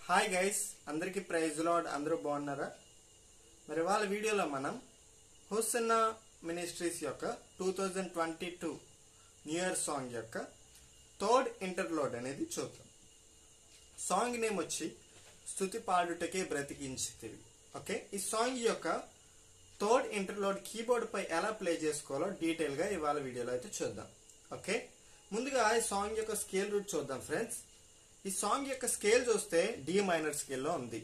hi guys అందరికీ praise lord అందరూ బాగున్నారా మరి వాళ్ళ వీడియోలో మనం హుస్సన్నా మినిస్ట్రీస్ యొక్క two thousand twenty two new year song యొక్క థర్డ్ ఇంటర్లోడ్ అనేది చూద్దాం సాంగ్ నేమ్ వచ్చి స్థుతి పాడుటకే బ్రతికించితివి ఓకే ఈ సాంగ్ యొక్క థర్డ్ ఇంటర్లోడ్ కీబోర్డ్ పై ఎలా ప్లే చేసుకోవాలో డీటెయిల్ గా ఇవాళ వీడియోలో అయితే చూద్దాం ఓకే ముందుగా ఈ సాంగ్ యొక్క స్కేల్ రూట్ చూద్దాం ఫ్రెండ్స్ ఈ సాంగ్ యొక్క స్కేల్ చూస్తే డి మైనర్ స్కేల్లో ఉంది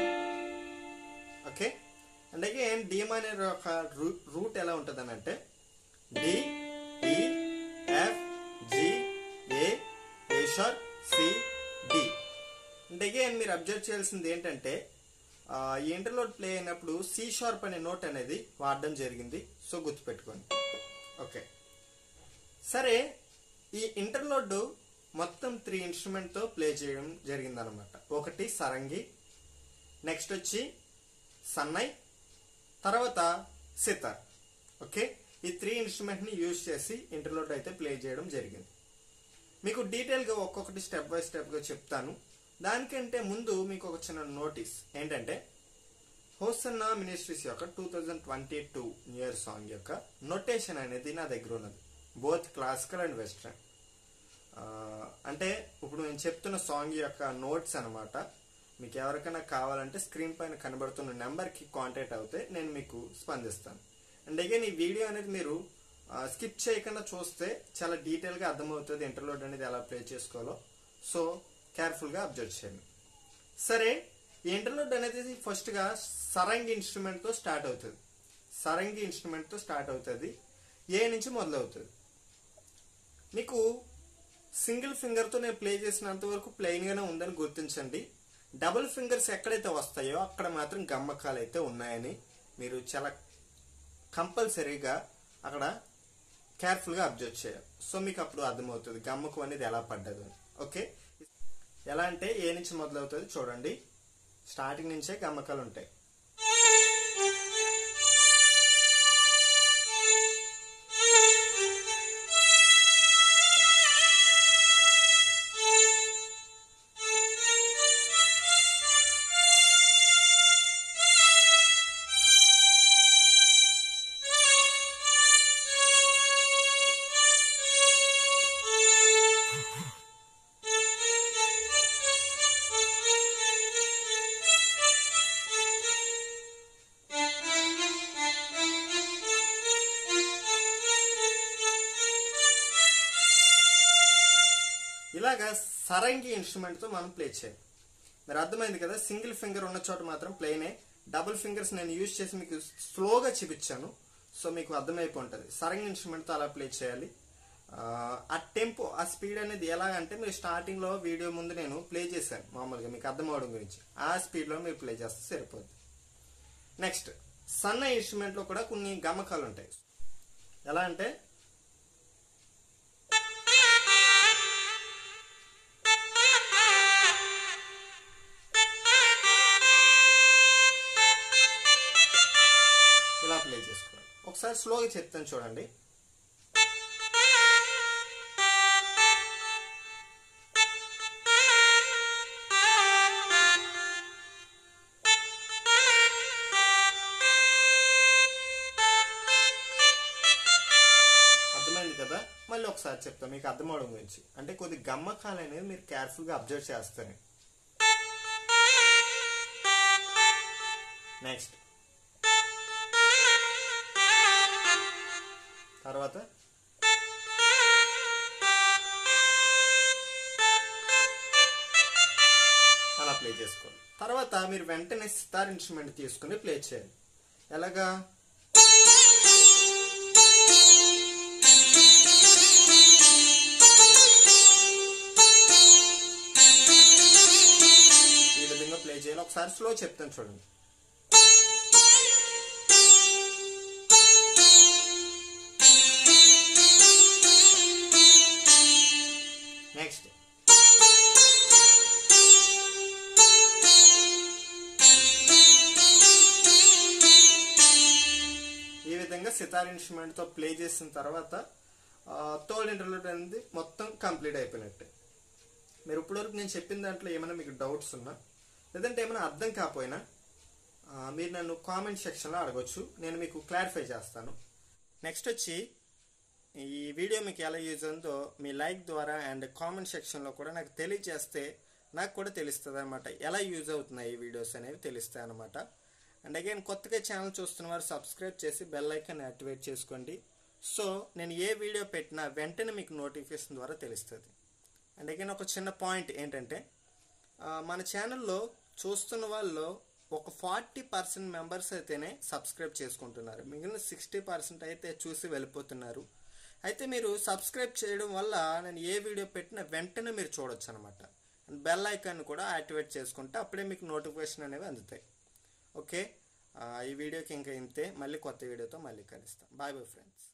okay and again D minor యొక్క రూట్ ఎలా ఉంటుంది అంటే D E F G A A sharp C D and again మీరు అబ్జర్వ్ చేయాల్సింది ఏంటంటే ఆ, ఈ ఇంటర్లోడ్ ప్లే అయినప్పుడు సి షార్ప్ అనే నోట్ అనేది వాడడం జరిగింది సో గుర్తుపెట్టుకోండి ఓకే సరే ఈ ఇంటర్లోడ్ మొత్తం త్రీ ఇన్స్ట్రుమెంట్ తో ప్లే చేయడం జరిగిందనమాట ఒకటి సరంగి నెక్స్ట్ వచ్చి సన్నై తర్వాత సితార్ ఓకే ఈ త్రీ ఇన్స్ట్రుమెంట్ ని యూజ్ చేసి ఇంటర్లోడ్ అయితే ప్లే చేయడం జరిగింది మీకు డీటెయిల్ గా ఒక్కొక్కటి స్టెప్ బై స్టెప్ గా చెప్తాను దానికంటే ముందు మీకు ఒక చిన్న నోటీస్ ఏంటంటే హోసన్నా మినిస్ట్రీస్ యొక్క two thousand twenty two new year song యొక్క నొటేషన్ అనేది నా దగ్గర ఉన్నది బోత్ క్లాసికల్ అండ్ వెస్ట్రన్ అంటే ఇప్పుడు నేను చెప్తున్న సాంగ్ యొక్క నోట్స్ అన్నమాట మీకు ఎవరికైనా కావాలంటే స్క్రీన్ పైన కనబడుతున్న నెంబర్కి కాంటాక్ట్ అవుతే నేను మీకు స్పందిస్తాను అండ్ అగైన్ ఈ వీడియో అనేది మీరు స్కిప్ చేయకుండా చూస్తే చాలా డీటెయిల్గా అర్థమవుతుంది ఇంటర్లోడ్ అనేది ఎలా ప్లే చేసుకోవాలో సో కేర్ఫుల్గా అబ్జర్వ్ చేయండి సరే ఈ ఇంటర్లోడ్ అనేది ఫస్ట్గా సరంగి ఇన్స్ట్రుమెంట్తో స్టార్ట్ అవుతుంది సరంగి ఇన్స్ట్రుమెంట్తో స్టార్ట్ అవుతుంది ఏ నుంచి మొదలవుతుంది మీకు సింగిల్ ఫింగర్తో నేను ప్లే చేసినంత వరకు ప్లెయిన్గానే ఉందని గుర్తించండి డబుల్ ఫింగర్స్ ఎక్కడైతే వస్తాయో అక్కడ మాత్రం గమ్మకాలు అయితే ఉన్నాయని మీరు చాలా కంపల్సరీగా అక్కడ కేర్ఫుల్గా అబ్జర్వ్ చేయాలి సో మీకు అప్పుడు అర్థమవుతుంది గమ్మకం అనేది ఎలా పడ్డదు అని ఓకే ఎలా అంటే ఏ నుంచి మొదలవుతుంది చూడండి స్టార్టింగ్ నుంచే గమ్మకాలు ఉంటాయి ఇలాగా సరంగి ఇన్స్ట్రుమెంట్ తో మనం ప్లే చేయాలి మరి అర్థమైంది కదా సింగిల్ ఫింగర్ ఉన్న చోట మాత్రం ప్లేనే డబుల్ ఫింగర్స్ నేను యూజ్ చేసి మీకు స్లోగా చూపించాను సో మీకు అర్థమైపోతుంది సరంగి ఇన్స్ట్రుమెంట్ తో అలా ప్లే చేయాలి ఆ, ఆ టెంపో ఆ స్పీడ్ అనేది ఎలా అంటే మీరు స్టార్టింగ్ లో వీడియో ముందు నేను ప్లే చేశాను మామూలుగా మీకు అర్థం అవడం గురించి ఆ స్పీడ్ లో మీరు ప్లే చేస్తే సరిపోద్ది నెక్స్ట్ సన్న ఇన్స్ట్రుమెంట్ లో కూడా కొన్ని గమకాలు ఉంటాయి ఎలా అంటే ఇలా ప్లే చేసుకోండి ఒకసారి స్లోగా చెప్తాను చూడండి అర్థమైంది కదా మళ్ళీ ఒకసారి చెప్తా మీకు అర్థమవడం గురించి అంటే కొద్ది గమ్మకాలు అనేది మీరు కేర్ఫుల్ గా అబ్జర్వ్ చేస్తారు నెక్స్ట్ తర్వాత అలా ప్లే చేసుకోవాలి తర్వాత మీరు వెంటనే సితార్ ఇన్స్ట్రుమెంట్ తీసుకుని ప్లే చేయాలి ఎలాగా ఈ విధంగా ప్లే చేయాలి ఒకసారి స్లో చెప్తాను చూడండి నెక్స్ట్ ఈ విధంగా సితార్ ఇన్స్ట్రుమెంట్ తో ప్లే చేసిన తర్వాత థర్డ్ ఇంటర్లూడ్ అనేది మొత్తం కంప్లీట్ అయిపోయినట్టే మీరు ఇప్పటివరకు నేను చెప్పిన దాంట్లో ఏమైనా మీకు డౌట్స్ ఉన్నా లేదంటే ఏమైనా అర్థం కాకపోయినా ఆ, మీరు నన్ను కామెంట్ సెక్షన్లో అడగొచ్చు నేను మీకు క్లారిఫై చేస్తాను నెక్స్ట్ వచ్చి ఈ వీడియో మీకు ఎలా యూజ్ ఉందో మీ లైక్ ద్వారా అండ్ కామెంట్ సెక్షన్లో కూడా నాకు తెలియజేస్తే నాకు కూడా తెలుస్తుంది అనమాట ఎలా యూజ్ అవుతున్నాయి ఈ వీడియోస్ అనేవి తెలుస్తాయి అనమాట అండ్ అగైన్ కొత్తగా ఛానల్ చూస్తున్న వారు సబ్స్క్రైబ్ చేసి బెల్ ఐకాన్ యాక్టివేట్ చేసుకోండి సో నేను ఏ వీడియో పెట్టినా వెంటనే మీకు నోటిఫికేషన్ ద్వారా తెలుస్తుంది అండ్ అగైన్ ఒక చిన్న పాయింట్ ఏంటంటే ఆ, మన ఛానల్లో చూస్తున్న వాళ్ళు ఒక ఫార్టీ పర్సెంట్ మెంబర్స్ అయితేనే సబ్స్క్రైబ్ చేసుకుంటున్నారు మిగిలిన సిక్స్టీ పర్సెంట్ అయితే చూసి వెళ్ళిపోతున్నారు అయితే మీరు సబ్స్క్రైబ్ చేయడం వల్ల నేను ఏ వీడియో పెట్టినా వెంటనే మీరు చూడొచ్చు అనమాట అండ్ బెల్ ఐకాన్ కూడా యాక్టివేట్ చేసుకుంటే అప్పుడే మీకు నోటిఫికేషన్ అనేవి అందుతాయి ఓకే ఆ, ఈ వీడియోకి ఇంకా ఇంతే మళ్ళీ కొత్త వీడియోతో మళ్ళీ కలుస్తాం బాయ్ బాయ్ ఫ్రెండ్స్